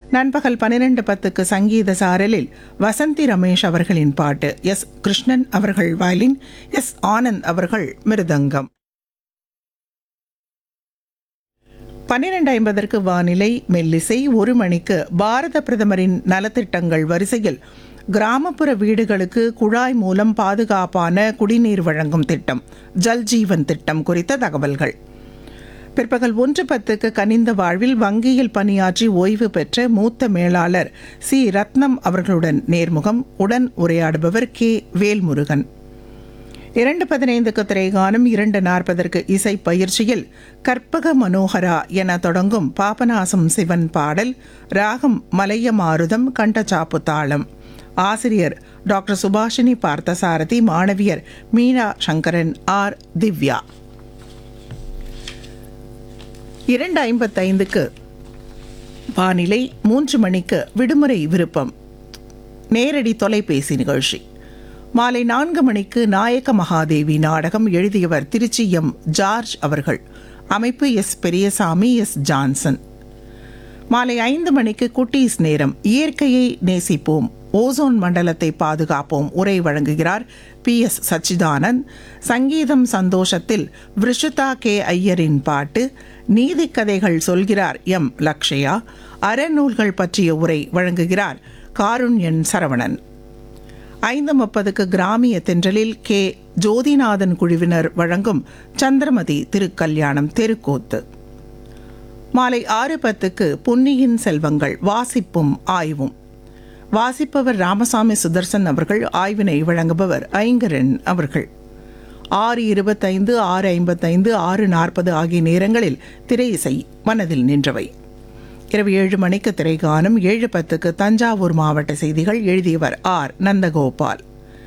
நண்பகல் பன்னிரண்டு பத்துக்கு சங்கீத சாரலில் வசந்தி ரமேஷ் அவர்களின் பாட்டு எஸ் கிருஷ்ணன் அவர்கள் வயலின் எஸ் ஆனந்த் அவர்கள் மிருதங்கம் பன்னிரண்டு ஐம்பதற்கு வானிலை மெல்லிசை ஒரு மணிக்கு பாரத பிரதமரின் நலத்திட்டங்கள் வரிசையில் கிராமப்புற வீடுகளுக்கு குழாய் மூலம் பாதுகாப்பான குடிநீர் வழங்கும் திட்டம் ஜல் ஜீவன் திட்டம் குறித்த தகவல்கள் பிற்பகல் ஒன்று பத்துக்கு கனிந்த வாழ்வில் வங்கியில் பணியாற்றி ஓய்வு பெற்ற மூத்த மேலாளர் சி ரத்னம் அவர்களுடன் நேர்முகம் உடன் உரையாடுபவர் கே வேல்முருகன் இரண்டு பதினைந்துக்கு திரைகானம் இரண்டு நாற்பதற்கு இசை பயிற்சியில் கற்பக மனோகரா என தொடங்கும் பாபநாசம் சிவன் பாடல் ராகம் மலைய மாருதம் கண்டச்சாப்பு தாளம் ஆசிரியர் டாக்டர் சுபாஷினி பார்த்தசாரதி மாணவியர் மீனா சங்கரன் ஆர் திவ்யா இரண்டு ஐம்பத்தைந்துக்கு வானிலை மூன்று மணிக்கு விடுமுறை விருப்பம் நேரடி தொலைபேசி நிகழ்ச்சி மாலை நான்கு மணிக்கு நாயக மகாதேவி நாடகம் எழுதியவர் திருச்சி எம் ஜார்ஜ் அவர்கள் அமைப்பு எஸ் பெரியசாமி எஸ் ஜான்சன் மாலை ஐந்து மணிக்கு குட்டீஸ் நேரம் இயற்கையை நேசிப்போம் ஓசோன் மண்டலத்தை பாதுகாப்போம் உரை வழங்குகிறார் பி எஸ் சச்சிதானந்த் சங்கீதம் சந்தோஷத்தில் விருஷிதா கே ஐயரின் பாட்டு நீதிக்கதைகள் சொல்கிறார் எம் லக்ஷயா அறநூல்கள் பற்றிய உரை வழங்குகிறார் காருண்யன் சரவணன் ஐந்து முப்பதுக்கு கிராமிய தென்றலில் கே ஜோதிநாதன் குழுவினர் வழங்கும் சந்திரமதி திருக்கல்யாணம் தெருக்கூத்து மாலை ஆறு பத்துக்கு பொன்னியின் செல்வங்கள் வாசிப்பும் ஆய்வும் வாசிப்பவர் ராமசாமி சுதர்சன் அவர்கள் ஆய்வினை வழங்குபவர் ஐங்கரன் அவர்கள் ஆறு இருபத்தைந்து ஆறு ஐம்பத்தைந்து ஆறு நாற்பது ஆகிய நேரங்களில் திரை இசை மனதில் நின்றவை இரவு ஏழு மணிக்கு திரைகானம் ஏழு பத்துக்கு தஞ்சாவூர் மாவட்ட செய்திகள் எழுதியவர் ஆர் நந்தகோபால்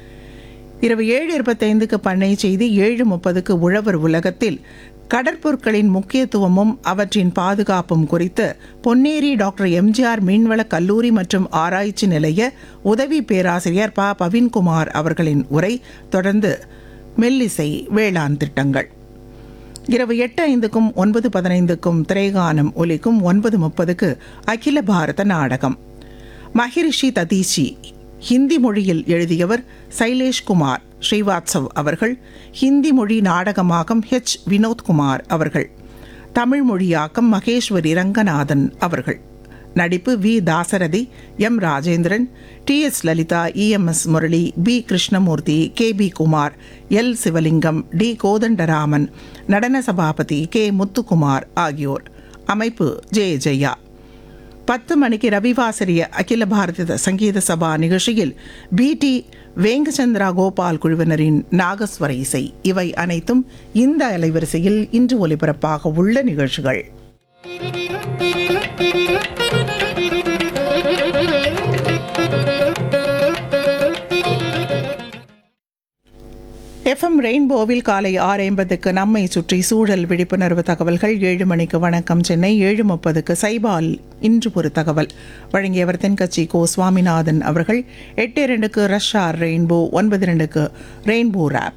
இரவு ஏழு இருபத்தைந்துக்கு பண்ணை செய்தி ஏழு முப்பதுக்கு உழவர் உலகத்தில் கடற்பொருட்களின் முக்கியத்துவமும் அவற்றின் பாதுகாப்பும் குறித்து பொன்னேரி டாக்டர் எம்ஜிஆர் மீன்வள கல்லூரி மற்றும் ஆராய்ச்சி நிலைய உதவி பேராசிரியர் ப பவின்குமார் அவர்களின் உரை தொடர்ந்து மெல்லிசை வேளாண் திட்டங்கள் இரவு எட்டு ஐந்துக்கும் ஒன்பது பதினைந்துக்கும் திரைகானம் ஒலிக்கும் ஒன்பது முப்பதுக்கு அகில பாரத நாடகம் மகிரிஷி ததீஷி ஹிந்தி மொழியில் எழுதியவர் சைலேஷ்குமார் ஸ்ரீவாத்சவ் அவர்கள் ஹிந்தி மொழி நாடகமாக்கம் ஹெச் வினோத்குமார் அவர்கள் தமிழ் மொழியாக்கம் மகேஸ்வரி ரங்கநாதன் அவர்கள் நடிப்பு V Dasarathi M Rajendran T S Lalitha EMS Murali P Krishnamurthy K P Kumar L Sivalingam T Kothandaraman நடன சபாபதி கே முத்துக்குமார் ஆகியோர் அமைப்பு ஜே ஜெயா பத்து மணிக்கு ரவிவாசரிய அகில பாரத சங்கீத சபா நிகழ்ச்சியில் பி டி வேங்கச்சந்திரா கோபால் குழுவினரின் நாகஸ்வர இசை இவை அனைத்தும் இந்த அலைவரிசையில் இன்று ஒலிபரப்பாக உள்ள நிகழ்ச்சிகள் எஃப்எம் ரெயின்போவில் காலை ஆறு ஐம்பதுக்கு நம்மை சுற்றி சூழல் விழிப்புணர்வு தகவல்கள் ஏழு மணிக்கு வணக்கம் சென்னை ஏழு முப்பதுக்கு சைபால் இன்று ஒரு தகவல் வழங்கியவர் தென்கட்சி கோ சுவாமிநாதன் அவர்கள் எட்டு இரண்டுக்கு ரஷ்ஷார் ரெயின்போ ஒன்பது இரண்டுக்கு ரெயின்போ ரேப்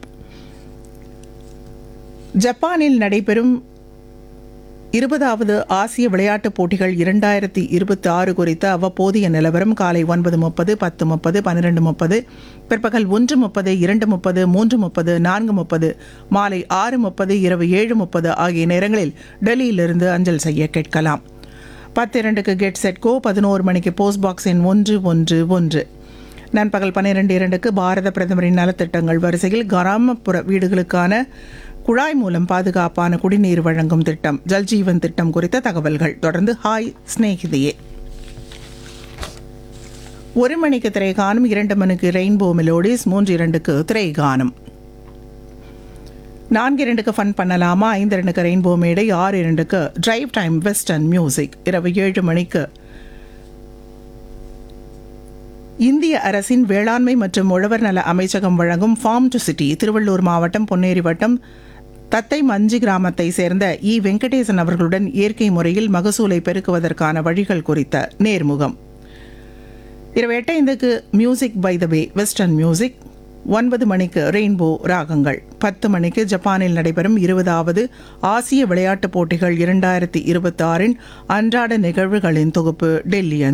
ஜப்பானில் நடைபெறும் இருபதாவது ஆசிய விளையாட்டுப் போட்டிகள் இரண்டாயிரத்தி இருபத்தி ஆறு குறித்த அவ்வப்போதைய நிலவரம் காலை ஒன்பது முப்பது பத்து முப்பது பன்னிரெண்டு முப்பது பிற்பகல் ஒன்று முப்பது இரண்டு முப்பது மூன்று முப்பது நான்கு முப்பது மாலை ஆறு முப்பது இரவு ஏழு முப்பது ஆகிய நேரங்களில் டெல்லியிலிருந்து அஞ்சல் செய்ய கேட்கலாம் பத்து இரண்டுக்கு கெட் செட் கோ பதினோரு மணிக்கு போஸ்ட் பாக்ஸ் எண் ஒன்று ஒன்று ஒன்று நண்பகல் பன்னிரெண்டு இரண்டுக்கு பாரத பிரதமரின் நலத்திட்டங்கள் வரிசையில் கிராமப்புற வீடுகளுக்கான குழாய் மூலம் பாதுகாப்பான குடிநீர் வழங்கும் திட்டம் ஜல்ஜீவன் திட்டம் குறித்த தகவல்கள் தொடர்ந்து ஹாய் ஸ்நேகிதியே ஒரு மணிக்கு திரைகானம் இரண்டு மணிக்கு ரெயின்போ மெலோடிஸ் மூன்று இரண்டுக்கு திரைகானம் நான்கு இரண்டுக்கு ஃபன் பண்ணலாமா ஐந்து இரண்டுக்கு ரெயின்போ மேடை ஆறு இரண்டுக்கு டிரைவ் டைம் வெஸ்டர்ன் மியூசிக் இரவு ஏழு மணிக்கு இந்திய அரசின் வேளாண்மை மற்றும் உழவர் நல அமைச்சகம் வழங்கும் ஃபார்ம் டு சிட்டி திருவள்ளூர் மாவட்டம் பொன்னேரி வட்டம் தத்தை மஞ்சி கிராமத்தை சேர்ந்த இ வெங்கடேசன் அவர்களுடன் இயற்கை முறையில் மகசூலை பெருக்குவதற்கான வழிகள் குறித்த நேர்முகம் இரவு எட்டு ஐந்துக்கு music by the way western music ஒன்பது மணிக்கு ரெயின்போ ராகங்கள் பத்து மணிக்கு ஜப்பானில் நடைபெறும் இருபதாவது ஆசிய விளையாட்டுப் போட்டிகள் இரண்டாயிரத்தி இருபத்தி ஆறின் அன்றாட நிகழ்வுகளின் தொகுப்பு டெல்லி